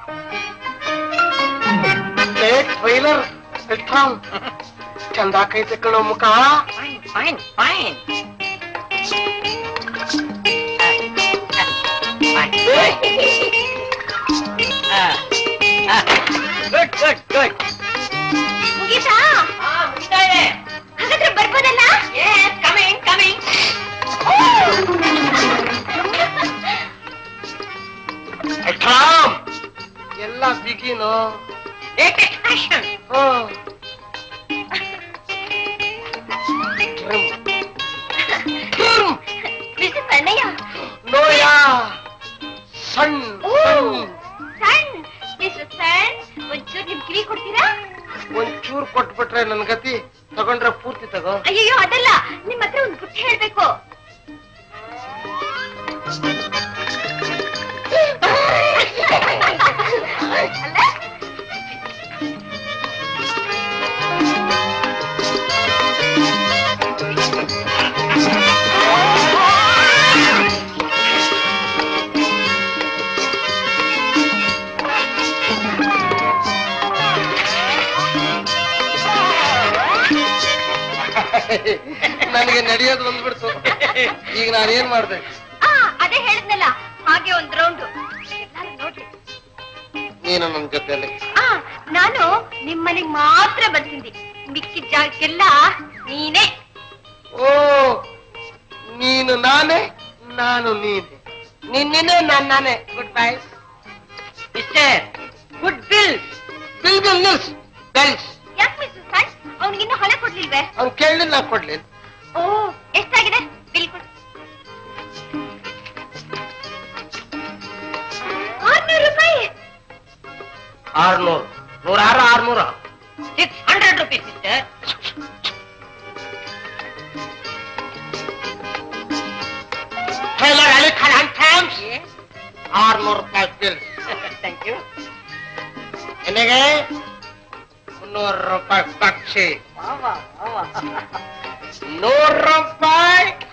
Trailer Vikram ಚಂದ ಆಕೈತೆ ಕಣೋ ಮುಖ fine fine fine good good good ಮುಗೀತಾ ಮುಗಿತಾ ಇದೆ ಹಾಗಾದ್ರೆ ಬರ್ಬೋದಲ್ಲ ಕಮಿಂಗ್ ಕಮಿಂಗ್ ವಿಕ್ರಮ್ ಎಲ್ಲ begin take it action hmm. Hmm. Mister Sannayya ನೋಯ ಸಣ್ಣ ಓ ಸಣ್ಣ. ಸಣ್ ಮಿಸ್ಟರ್ ಸಣ್ ಒಂಚೂರು ನಿಮ್ ಕಿವಿ ಕೊಡ್ತೀರಾ ಒಂಚೂರು ಕೊಟ್ಬಿಟ್ರೆ ನನ್ ಗತಿ ತಗೊಂಡ್ರೆ ಪೂರ್ತಿ ತಗೋ ಅಯ್ಯಯ್ಯೋ ಅದಲ್ಲ ನಿಮ್ ಹತ್ರ ಒಂದು ಗುಟ್ಟು ಹೇಳ್ಬೇಕು ಅಲ್ಲ? ನನಗೆ ನಡೆಯೋದು ಬಂದ್ಬಿಡ್ತು ಈಗ ನಾನೇನ್ ಮಾಡ್ದೆ ಆ ಅದೇ ಹೇಳಿದ್ನಲ್ಲ ಹಾಗೆ ಒಂದ್ ರೌಂಡ್ ಎಲ್ಲಾರು ನೋಡ್ರಿ ನೀನು ನನ್ ಜೊತೆಯಲ್ಲಿ ಆ ನಾನು ನಿಮ್ ಮನೆಗ್ ಮಾತ್ರ ಬರ್ತೀನಿ ಮಿಕ್ಕಿದ ಜಾಗಕ್ಕೆಲ್ಲ ನೀನೇ ಓ ನೀನು ನಾನೇ ನಾನು ನೀನೆ ನೀನ್ ನೀನೇ ನಾನ್ ನಾನೇ good bye mister good bill bill bill ನಿಲ್ಸ್ ಬೆಲ್ಸ್ ಯಾಕೆ ಮಿಸ್ಟರ್ ಸಣ್ ಅವ್ನಿಗಿನ್ನೂ ಹೊಲ ಕೊಡ್ಲಿಲ್ವೇ ಅವ್ನ್ ಕೇಳಲಿಲ್ಲ ನಾ ಕೊಡ್ಲಿ ಓ ಎಷ್ಟಾಗಿದೆ ಬಿಲ್ ಕೊಡು ಆರ್ನೂರು ರೂಪಾಯಿ ಆರ್ನೂರು ನೂರಾರು ಆರ್ನೂರು six hundred rupees mister tailor Ali Khan and thanks ಆರ್ನೂರು ರೂಪಾಯಿ ಬಿಲ್ ಥ್ಯಾಂಕ್ ಯು ಎಲ್ಲಿಗೆ ಮುನ್ನೂರು ರೂಪಾಯಿ ಪಕ್ಷಿ ನೂರು ರೂಪಾಯಿ